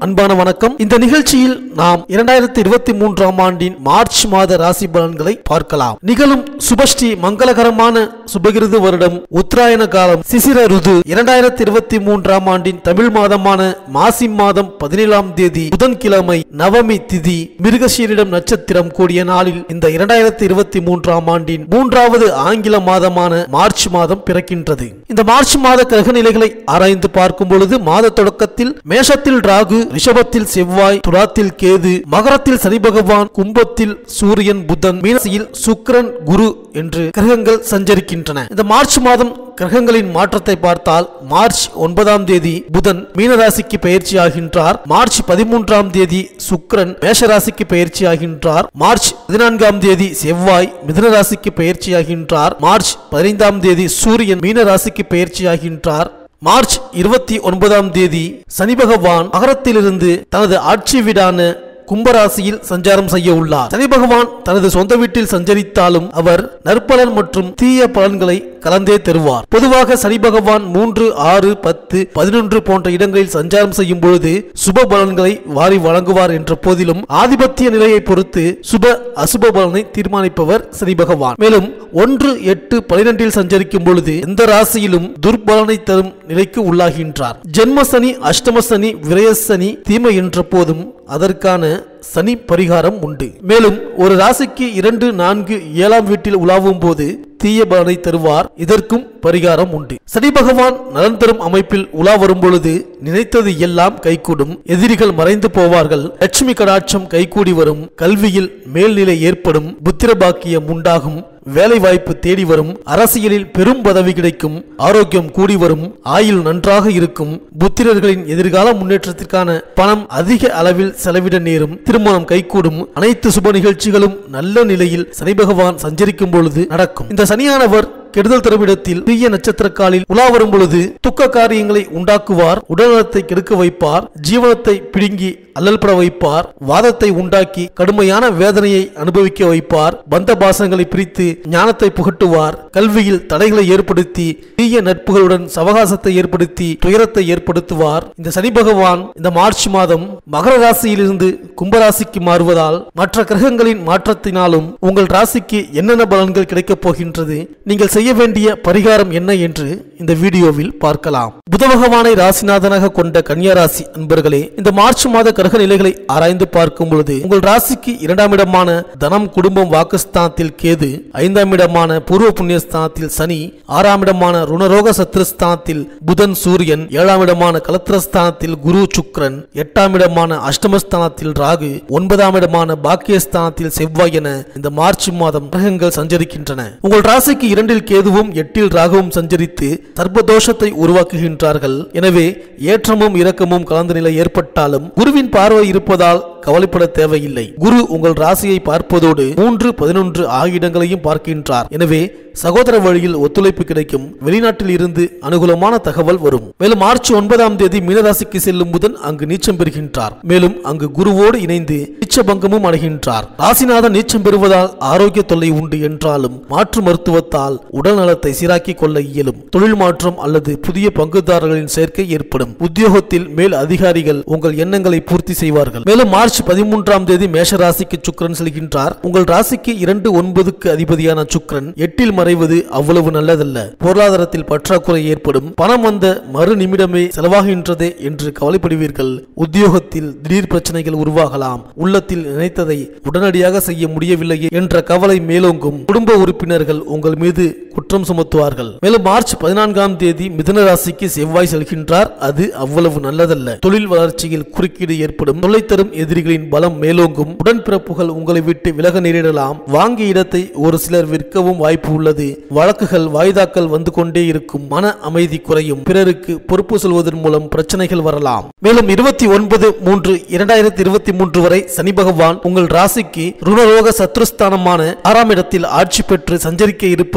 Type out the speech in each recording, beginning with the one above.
அன்பான வணக்கம் இந்த நிகழ்ச்சியில் நாம் இரண்டாயிரத்தி இருபத்தி மூன்றாம் ஆண்டின் மார்ச் மாத ராசி பலன்களை பார்க்கலாம் நிகழும் சுபஸ்ரீ மங்களகரமான சுபகிருது வருடம் உத்தராயண காலம் சிசிர ருது இரண்டாயிரத்தி இருபத்தி மூன்றாம் ஆண்டின் தமிழ் மாதமான மாசி மாதம் பதினேழாம் தேதி புதன்கிழமை நவமி திதி மிருகசீரிடம் நட்சத்திரம் கூடிய நாளில் இந்த இரண்டாயிரத்தி இருபத்தி மூன்றாம் ஆண்டின் மூன்றாவது ஆங்கில மாதமான மார்ச் மாதம் பிறக்கின்றது இந்த மார்ச் மாத கிரக நிலைகளை ஆராய்ந்து பார்க்கும் பொழுது மாத தொடக்கத்தில் மேஷத்தில் ராகு ரிஷபத்தில் செவ்வாய் துலாத்தில் கேது மகரத்தில் சனி பகவான் கும்பத்தில் சூரியன் புதன் மீனசியில் சுக்கிரன் குரு என்று கிரகங்கள் சஞ்சரிக்கின்றன இந்த மார்ச் மாதம் கிரகங்களின் மாற்றத்தை பார்த்தால் மார்ச் ஒன்பதாம் தேதி புதன் மீனராசிக்கு பயிற்சி ஆகின்றார் மார்ச் பதிமூன்றாம் தேதி சுக்கிரன் மேஷராசிக்கு பயிற்சி ஆகின்றார் மார்ச் பதினான்காம் தேதி செவ்வாய் மிதுன ராசிக்கு பயிற்சி ஆகின்றார் மார்ச் பதினைந்தாம் தேதி சூரியன் மீன ராசிக்கு பயிற்சி ஆகின்றார் மார்ச் இருபத்தி ஒன்பதாம் தேதி சனி பகவான் மகரத்திலிருந்து தனது ஆட்சி வீடான கும்பராசியில் சஞ்சாரம் செய்ய உள்ளார் சனி பகவான் தனது சொந்த வீட்டில் சஞ்சரித்தாலும் அவர் நற்பலன் மற்றும் தீய பலன்களை கலந்தே தருவார் பொதுவாக சனி பகவான் மூன்று ஆறு பத்து பதினொன்று போன்ற இடங்களில் சஞ்சாரம் செய்யும் பொழுது சுப பலன்களை வாரி வழங்குவார் என்ற போதிலும் ஆதிபத்திய நிலையை பொறுத்து சுப அசுப பலனை தீர்மானிப்பவர் சனி பகவான் மேலும் ஒன்று எட்டு பனிரெண்டில் சஞ்சரிக்கும் பொழுது எந்த ராசியிலும் துர்பலனை தரும் நிலைக்கு உள்ளாகின்றார் ஜென்ம சனி அஷ்டம சனி விரயசனி தீமை என்ற போதும் அதற்கான சனி பரிகாரம் உண்டு மேலும் ஒரு ராசிக்கு இரண்டு நான்கு ஏழாம் வீட்டில் உலாவும் போது தீய பலனை தருவார் இதற்கும் பரிகாரம் உண்டு சனி பகவான் நலன் தரும் அமைப்பில் உலா வரும் பொழுது நினைத்தது எல்லாம் கைகூடும் எதிரிகள் மறைந்து போவார்கள் லட்சுமி கடாட்சம் கைகூடி வரும் கல்வியில் மேல்நிலை ஏற்படும் புத்திர பாக்கியம் உண்டாகும் வேலை வாய்ப்பு தேடி வரும் அரசியலில் பெரும் பதவி கிடைக்கும் ஆரோக்கியம் கூடி வரும் ஆயுள் நன்றாக இருக்கும் புத்திரர்களின் எதிர்கால முன்னேற்றத்திற்கான பணம் அதிக அளவில் செலவிட நேரும் திருமணம் கைகூடும் அனைத்து சுப நிகழ்ச்சிகளும் நல்ல நிலையில் சனி பகவான் சஞ்சரிக்கும் பொழுது நடக்கும் இந்த சனியானவர் கெடுதல் தரும் இடத்தில் தீய நட்சத்திர காலில் உலா வரும் பொழுது துக்க காரியங்களை உண்டாக்குவார் உடல்நலத்தை கெடுக்க வைப்பார் ஜீவனத்தை பிடுங்கி அல்லல்பட வைப்பார் வாதத்தை உண்டாக்கி கடுமையான வேதனையை அனுபவிக்க வைப்பார் பந்த பாசங்களை பிரித்து ஞானத்தை புகட்டுவார் கல்வியில் தடைகளை ஏற்படுத்தி தீய நட்புகளுடன் சவகாசத்தை ஏற்படுத்தி துயரத்தை ஏற்படுத்துவார் இந்த சனி பகவான் இந்த மார்ச் மாதம் மகர ராசியிலிருந்து கும்பராசிக்கு மாறுவதால் மற்ற கிரகங்களின் மாற்றத்தினாலும் உங்கள் ராசிக்கு என்னென்ன பலன்கள் கிடைக்கப் போகின்றது நீங்கள் செய்ய வேண்டிய பரிகாரம் என்ன என்று இந்த வீடியோவில் பார்க்கலாம் புத பகவானை ராசிநாதனாக கொண்ட கன்னியா ராசி அன்பர்களே இந்த மார்ச் மாத கிரக நிலைகளை ஆராய்ந்து பார்க்கும் பொழுது உங்கள் ராசிக்கு இரண்டாம் இடமான தனம் குடும்பம் வாக்குஸ்தானத்தில் கேது ஐந்தாம் இடமான பூர்வ புண்ணியஸ்தானத்தில் சனி ஆறாம் இடமான ருணரோக சத்ருஸ்தானத்தில் புதன் சூரியன் ஏழாம் இடமான கலத்திரஸ்தானத்தில் குரு சுக்ரன் எட்டாம் இடமான அஷ்டமஸ்தானத்தில் ராகு ஒன்பதாம் இடமான பாக்கியஸ்தானத்தில் செவ்வாய் என இந்த மார்ச் மாதம் கிரகங்கள் சஞ்சரிக்கின்றன உங்கள் ராசிக்கு இரண்டில் கேதுவும் எட்டில் ராகுவும் சஞ்சரித்து சர்ப்பதோஷத்தை உருவாக்குகின்றார்கள் எனவே ஏற்றமும் இரக்கமும் கலந்த நிலை ஏற்பட்டாலும் குருவின் பார்வை இருப்பதால் கவலைப்பட தேவையில்லை குரு உங்கள் ராசியை பார்ப்பதோடு மூன்று பதினொன்று ஆகிய இடங்களையும் பார்க்கின்றார் எனவே சகோதர வழியில் ஒத்துழைப்பு கிடைக்கும் வெளிநாட்டில் இருந்து அனுகூலமான தகவல் வரும் மேலும் மார்ச் ஒன்பதாம் தேதி மீனராசிக்கு செல்லும் புதன் அங்கு நீச்சம் பெறுகின்றார் மேலும் அங்கு குருவோடு இணைந்து நீச்ச பங்கமும் அடைகின்றார் ராசிநாதன் நீச்சம் பெறுவதால் ஆரோக்கிய தொல்லை உண்டு என்றாலும் மாற்று மருத்துவத்தால் உடல் நலத்தை சீராக்கிக் கொள்ள இயலும் தொழில் மாற்றம் அல்லது புதிய பங்குதாரர்களின் சேர்க்கை ஏற்படும் உத்தியோகத்தில் மேல் அதிகாரிகள் உங்கள் எண்ணங்களை பூர்த்தி செய்வார்கள் மேலும் மார்ச் பதிமூன்றாம் தேதி மேஷ ராசிக்கு சுக்கிரன் செல்கின்றார் உங்கள் ராசிக்கு இரண்டு ஒன்பதுக்கு அதிபதியான சுக்கிரன் எட்டில் மறைவது அவ்வளவு நல்லதல்ல பொருளாதாரத்தில் பற்றாக்குறை ஏற்படும் பணம் வந்த மறு நிமிடமே செலவாகின்றதே என்று கவலைப்படுவீர்கள் உத்தியோகத்தில் திடீர் பிரச்சனைகள் உருவாகலாம் உள்ளத்தில் நினைத்ததை உடனடியாக செய்ய முடியவில்லையே என்ற கவலை மேலோங்கும் குடும்ப உறுப்பினர்கள் உங்கள் மீது குற்றம் சுமத்துவார்கள் மேலும் மார்ச் பதினான்காம் தேதி மிதுன ராசிக்கு செவ்வாய் செல்கின்றார் அது அவ்வளவு நல்லதல்ல தொழில் வளர்ச்சியில் குறுக்கீடு ஏற்படும் தொல்லை தரும் எதிரிகளின் பலம் மேலோங்கும் உடன்பிறப்புகள் உங்களை விட்டு விலக நேரிடலாம் வாங்கிய இடத்தை ஒரு சிலர் விற்கவும் வாய்ப்பு உள்ளது வழக்குகள் வாய்தாக்கள் வந்து கொண்டே இருக்கும் மன அமைதி குறையும் பிறருக்கு பொறுப்பு சொல்வதன் மூலம் பிரச்சனைகள் வரலாம் மேலும் இருபத்தி ஒன்பது மூன்று இரண்டாயிரத்தி இருபத்தி மூன்று வரை சனி பகவான் உங்கள் ராசிக்கு ருணரோக சத்ருஸ்தானமான ஆறாம் இடத்தில் ஆட்சி பெற்று சஞ்சரிக்க இருப்பது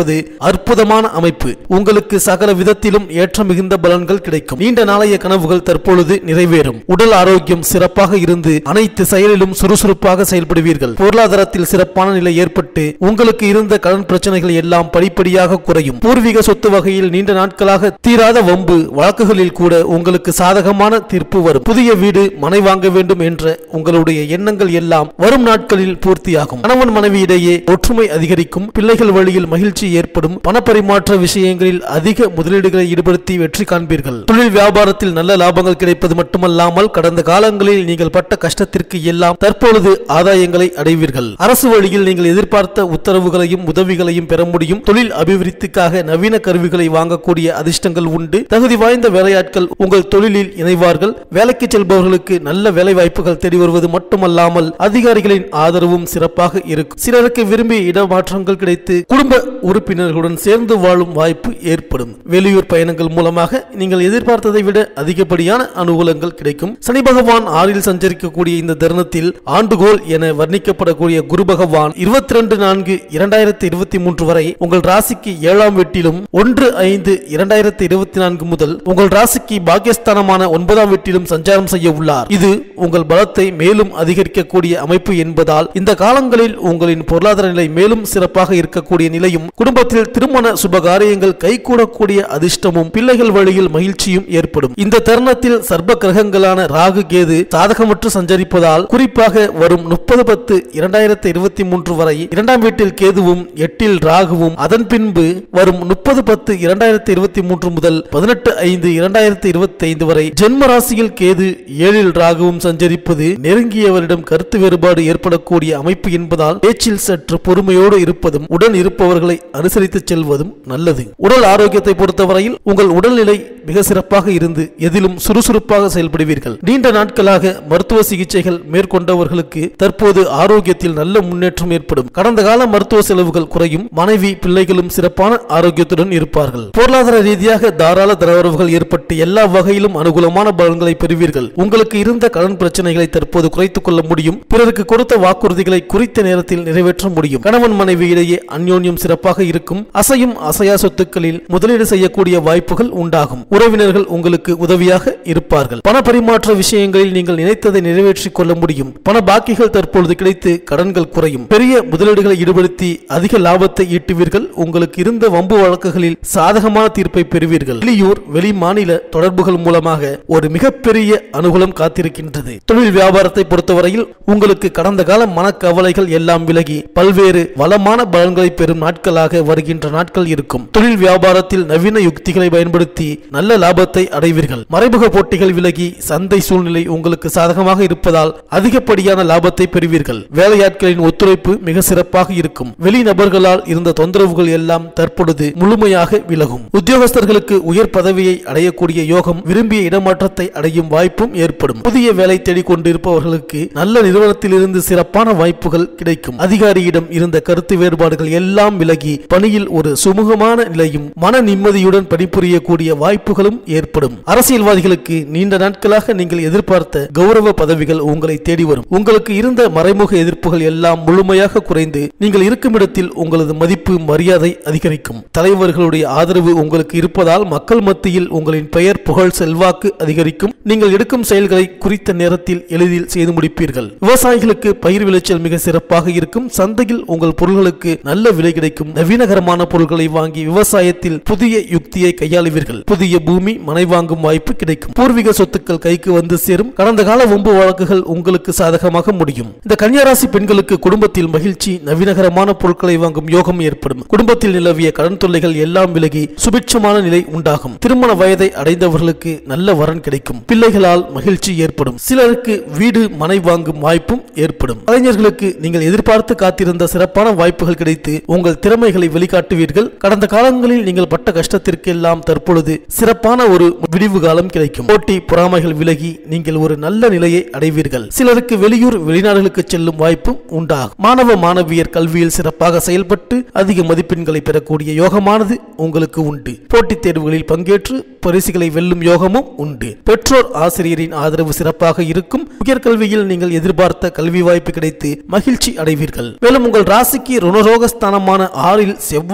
அற்புதமான அமைப்பு உங்களுக்கு சகல விதத்திலும் ஏற்ற மிகுந்த பலன்கள் கிடைக்கும் நீண்ட நாளைய கனவுகள் தற்பொழுது நிறைவேறும் உடல் ஆரோக்கியம் சிறப்பாக இருந்து அனைத்து செயலிலும் சுறுசுறுப்பாக செயல்படுவீர்கள் பொருளாதாரத்தில் சிறப்பான நிலை ஏற்பட்டு உங்களுக்கு இருந்த கடன் பிரச்சனைகள் எல்லாம் படிப்படியாக குறையும் பூர்வீக சொத்து வகையில் நீண்ட நாட்களாக தீராத வம்பு வழக்குகளில் கூட உங்களுக்கு சாதகமான தீர்ப்பு வரும் புதிய வீடு மனை வாங்க வேண்டும் என்ற உங்களுடைய எண்ணங்கள் எல்லாம் வரும் நாட்களில் பூர்த்தியாகும் கணவன் மனைவியிடையே ஒற்றுமை அதிகரிக்கும் பிள்ளைகள் வழியில் மகிழ்ச்சி ஏற்படும் பணப்பரிமாற்ற விஷயங்களில் அதிக முதலீடுகளை ஈடுபடுத்தி வெற்றி காண்பீர்கள் தொழில் வியாபாரத்தில் நல்ல லாபங்கள் கிடைப்பது மட்டுமல்லாமல் கடந்த காலங்களில் நீங்கள் பட்ட கஷ்டத்திற்கு எல்லாம் தற்பொழுது ஆதாயங்களை அடைவீர்கள் அரசு வழியில் நீங்கள் எதிர்பார்த்த உத்தரவுகளையும் உதவிகளையும் பெற முடியும் தொழில் அபிவிருத்திக்காக நவீன கருவிகளை வாங்கக்கூடிய அதிர்ஷ்டங்கள் உண்டு தகுதி வாய்ந்த வேலையாட்கள் உங்கள் தொழிலில் இணைவார்கள் வேலைக்கு செல்பவர்களுக்கு நல்ல வேலை வாய்ப்புகள் தேடி வருவது மட்டுமல்லாமல் அதிகாரிகளின் ஆதரவும் சிறப்பாக இருக்கும் சிலருக்கு விரும்பிய இடமாற்றங்கள் கிடைத்து குடும்ப உறுப்பினர்களுடன் சேர்ந்து வாழும் வாய்ப்பு ஏற்படும் வெளியூர் பயணங்கள் மூலமாக நீங்கள் எதிர்பார்த்ததை விட அதிகப்படியான அனுகூலங்கள் கிடைக்கும் சனி பகவான் ஆறில் சஞ்சரிக்கக்கூடிய இந்த தருணத்தில் ஆண்டுகோல் என வர்ணிக்கப்படக்கூடிய குரு பகவான் இருபத்தி ரெண்டு நான்கு இரண்டாயிரத்தி இருபத்தி மூன்று வரை உங்கள் ராசிக்கு ஏழாம் வீட்டிலும் ஒன்று ஐந்து இரண்டாயிரத்தி இருபத்தி நான்கு முதல் உங்கள் ராசிக்கு பாக்கியஸ்தானமான ஒன்பதாம் வீட்டிலும் சஞ்சாரம் செய்ய உள்ளார் இது உங்கள் பலத்தை மேலும் அதிகரிக்கக்கூடிய அமைப்பு என்பதால் இந்த காலங்களில் உங்களின் பொருளாதார நிலை மேலும் சிறப்பாக இருக்கக்கூடிய நிலையும் குடும்பத்தில் திருமண சுபகாரியங்கள் கைகூடக்கூடிய அதிர்ஷ்டமும் பிள்ளைகள் வழியில் மகிழ்ச்சியும் ஏற்படும் இந்த தருணத்தில் சர்ப கிரகங்களான ராகு கேது சாதகமற்று சஞ்சரிப்பதால் குறிப்பாக வரும் முப்பது பத்து இரண்டாயிரத்தி இருபத்தி மூன்று வரை இரண்டாம் வீட்டில் கேதுவும் எட்டில் ராகுவும் அதன் பின்பு வரும் முப்பது பத்து இரண்டாயிரத்தி இருபத்தி மூன்று முதல் பதினெட்டு ஐந்து இரண்டாயிரத்தி இருபத்தி ஐந்து வரை ஜென்ம ராசியில் கேது ஏழில் ராகுவும் சஞ்சரிப்பது நெருங்கியவரிடம் கருத்து வேறுபாடு ஏற்படக்கூடிய அமைப்பு என்பதால் பேச்சில் சற்று பொறுமையோடு இருப்பதும் உடன் இருப்பவர்களை அனுசரித்து செல்வதும் நல்லது உடல் ஆரோக்கியத்தை பொறுத்தவரையில் உங்கள் உடல்நிலை மிக சிறப்பாக இருந்து எதிலும் சுறுசுறுப்பாக செயல்படுவீர்கள் நீண்ட நாட்களாக மருத்துவ சிகிச்சைகள் மேற்கொண்டவர்களுக்கு தற்போது ஆரோக்கியத்தில் நல்ல முன்னேற்றம் ஏற்படும் கடந்த கால மருத்துவ செலவுகள் குறையும் மனைவி பிள்ளைகளும் சிறப்பான ஆரோக்கியத்துடன் இருப்பார்கள் பொருளாதார ரீதியாக தாராள தரவரவுகள் ஏற்பட்டு எல்லா வகையிலும் அனுகூலமான பலன்களை பெறுவீர்கள் உங்களுக்கு இருந்த கடன் பிரச்சனைகளை தற்போது குறைத்துக் கொள்ள முடியும் பிறருக்கு கொடுத்த வாக்குறுதிகளை குறித்த நேரத்தில் நிறைவேற்ற முடியும் கணவன் மனைவி இடையே அந்யோன்யம் சிறப்பாக இருக்கும் அசையும் அசையா சொத்துக்களில் முதலீடு செய்யக்கூடிய வாய்ப்புகள் உண்டாகும் உறவினர்கள் உங்களுக்கு உதவியாக இருப்பார்கள் பண பரிமாற்ற விஷயங்களில் நீங்கள் நினைத்ததை நிறைவேற்றிக் கொள்ள முடியும் பண பாக்கிகள் தற்பொழுது கிடைத்து கடன்கள் குறையும் பெரிய முதலீடுகளை ஈடுபடுத்தி அதிக லாபத்தை ஈட்டுவீர்கள் உங்களுக்கு இருந்த வம்பு வழக்குகளில் சாதகமான தீர்ப்பை பெறுவீர்கள் வெளியூர் வெளி மாநில தொடர்புகள் மூலமாக ஒரு மிகப்பெரிய அனுகூலம் காத்திருக்கின்றது தொழில் வியாபாரத்தை பொறுத்தவரையில் உங்களுக்கு கடந்த கால மனக்கவலைகள் எல்லாம் விலகி பல்வேறு வளமான பலன்களை பெறும் நாட்களாக வருகின்ற நாட்கள் இருக்கும் தொழில் வியாபாரத்தில் நவீன யுக்திகளை பயன்படுத்தி நல்ல லாபத்தை அடைவீர்கள் மறைமுக போட்டிகள் விலகி சந்தை சூழ்நிலை உங்களுக்கு சாதகமாக இருப்பதால் அதிகப்படியான லாபத்தை பெறுவீர்கள் வேலையாட்களின் ஒத்துழைப்பு மிக சிறப்பாக இருக்கும் வெளிநபர்களால் இருந்த தொந்தரவுகள் எல்லாம் தற்பொழுது முழுமையாக விலகும் உத்தியோகஸ்தர்களுக்கு உயர் பதவியை அடையக்கூடிய யோகம் விரும்பிய இடமாற்றத்தை அடையும் வாய்ப்பும் ஏற்படும் புதிய வேலை தேடிக் கொண்டிருப்பவர்களுக்கு நல்ல நிறுவனத்திலிருந்து சிறப்பான வாய்ப்புகள் கிடைக்கும் அதிகாரியிடம் இருந்த கருத்து வேறுபாடுகள் எல்லாம் விலகி பணியில் ஒரு சுமூகமான நிலையும் மன நிம்மதியுடன் பணிபுரியக்கூடிய வாய்ப்புகளும் ஏற்படும் அரசியல்வாதிகளுக்கு நீண்ட நாட்களாக நீங்கள் எதிர்பார்த்த கௌரவ பதவிகள் உங்களை தேடி வரும் உங்களுக்கு இருந்த மறைமுக எதிர்ப்புகள் எல்லாம் முழுமையாக குறைந்து நீங்கள் இருக்கும் இடத்தில் உங்களது மதிப்பு மரியாதை அதிகரிக்கும் தலைவர்களுடைய ஆதரவு உங்களுக்கு இருப்பதால் மக்கள் மத்தியில் உங்களின் பெயர் புகழ் செல்வாக்கு அதிகரிக்கும் நீங்கள் எடுக்கும் செயல்களை குறித்த நேரத்தில் எளிதில் செய்து முடிப்பீர்கள் விவசாயிகளுக்கு பயிர் விளைச்சல் மிக சிறப்பாக இருக்கும் சந்தையில் உங்கள் பொருள்களுக்கு நல்ல விலை கிடைக்கும் நவீனகரமான பொருட்களை வாங்கி விவசாயத்தில் புதிய யுக்தியை கையாளுவீர்கள் புதிய பூமி மனை வாங்கும் வாய்ப்பு கிடைக்கும் பூர்வீக சொத்துக்கள் கைக்கு வந்து சேரும் கடந்த கால வம்பு வழக்குகள் உங்களுக்கு சாதகமாக முடியும் இந்த கன்னியாராசி பெண்களுக்கு குடும்பத்தில் மகிழ்ச்சி நவீனகரமான பொருட்களை வாங்கும் யோகம் ஏற்படும் குடும்பத்தில் நிலவிய கடன் தொல்லைகள் எல்லாம் விலகி சுபிட்சமான நிலை உண்டாகும் திருமண வயதை அடைந்தவர்களுக்கு நல்ல வரன் கிடைக்கும் பிள்ளைகளால் மகிழ்ச்சி ஏற்படும் சிலருக்கு வீடு மனை வாங்கும் வாய்ப்பும் ஏற்படும் கலைஞர்களுக்கு நீங்கள் எதிர்பார்த்து காத்திருந்த சிறப்பான வாய்ப்புகள் கிடைத்து உங்கள் திறமைகளை வெளிக்காட்டுவீர்கள் கடந்த காலங்களில் நீங்கள் பட்ட கஷ்டத்திற்கு எல்லாம் தற்பொழுது சிறப்பான ஒரு விடிவு காலம் கிடைக்கும் போட்டி பொறாமைகள் விலகி நீங்கள் ஒரு நல்ல நிலையை அடைவீர்கள் சிலருக்கு வெளியூர் வெளிநாடுகளுக்கு செல்லும் வாய்ப்பும் உண்டாகும் மாணவ மாணவியர் கல்வியில் சிறப்பாக செயல்பட்டு அதிக மதிப்பெண்களை பெறக்கூடிய யோகமானது உங்களுக்கு உண்டு போட்டித் தேர்வுகளில் பங்கேற்று பரிசுகளை வெல்லும் யோகமும் உண்டு பெற்றோர் ஆசிரியரின் ஆதரவு சிறப்பாக இருக்கும் உயர்கல்வியில் நீங்கள் எதிர்பார்த்த கல்வி வாய்ப்பு கிடைத்து மகிழ்ச்சி அடைவீர்கள் மேலும் உங்கள் ராசிக்கு ருணரோகஸ்தானமான ஆறில் செவ்வாய்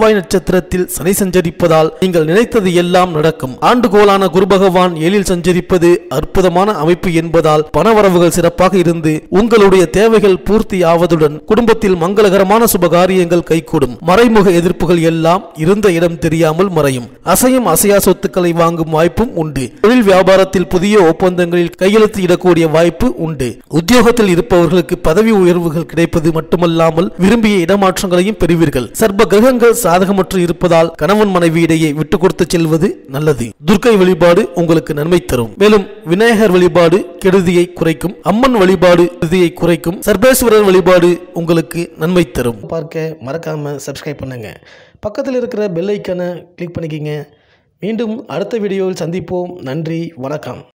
செவ்வாய் நட்சத்திரத்தில் சனி சஞ்சரிப்பதால் நீங்கள் நினைத்தது எல்லாம் நடக்கும் ஆண்டுகோலான குரு பகவான் ஏழில் சஞ்சரிப்பது அற்புதமான அமைப்பு என்பதால் பணவரவுகள் சிறப்பாக இருந்து உங்களுடைய தேவைகள் பூர்த்தி ஆவதுடன் குடும்பத்தில் மங்களகரமான சுபகாரியங்கள் கைகூடும் மறைமுக எதிர்ப்புகள் எல்லாம் இருந்த இடம் தெரியாமல் மறையும் அசையும் அசையா சொத்துக்களை வாங்கும் வாய்ப்பும் உண்டு தொழில் வியாபாரத்தில் புதிய ஒப்பந்தங்களில் கையெழுத்து இடக்கூடிய வாய்ப்பு உண்டு உத்தியோகத்தில் இருப்பவர்களுக்கு பதவி உயர்வுகள் கிடைப்பது மட்டுமல்லாமல் விரும்பிய இடமாற்றங்களையும் பெறுவீர்கள் சர்ப கிரகங்கள் சாதகமற்று இருப்பதால் கணவன் மனைவி இடையே விட்டு கொடுத்து செல்வது நல்லது துர்க்கை வழிபாடு உங்களுக்கு நன்மை தரும் மேலும் விநாயகர் வழிபாடு கெடுதியை குறைக்கும் அம்மன் வழிபாடு கெடுதியை குறைக்கும் சர்பேஸ்வரர் வழிபாடு உங்களுக்கு நன்மை தரும் பார்க்க மறக்காம சப்ஸ்கிரைப் பண்ணுங்க பக்கத்தில் இருக்கிற பெல் ஐக்கனை கிளிக் பண்ணிக்கிங்க மீண்டும் அடுத்த வீடியோவில் சந்திப்போம் நன்றி வணக்கம்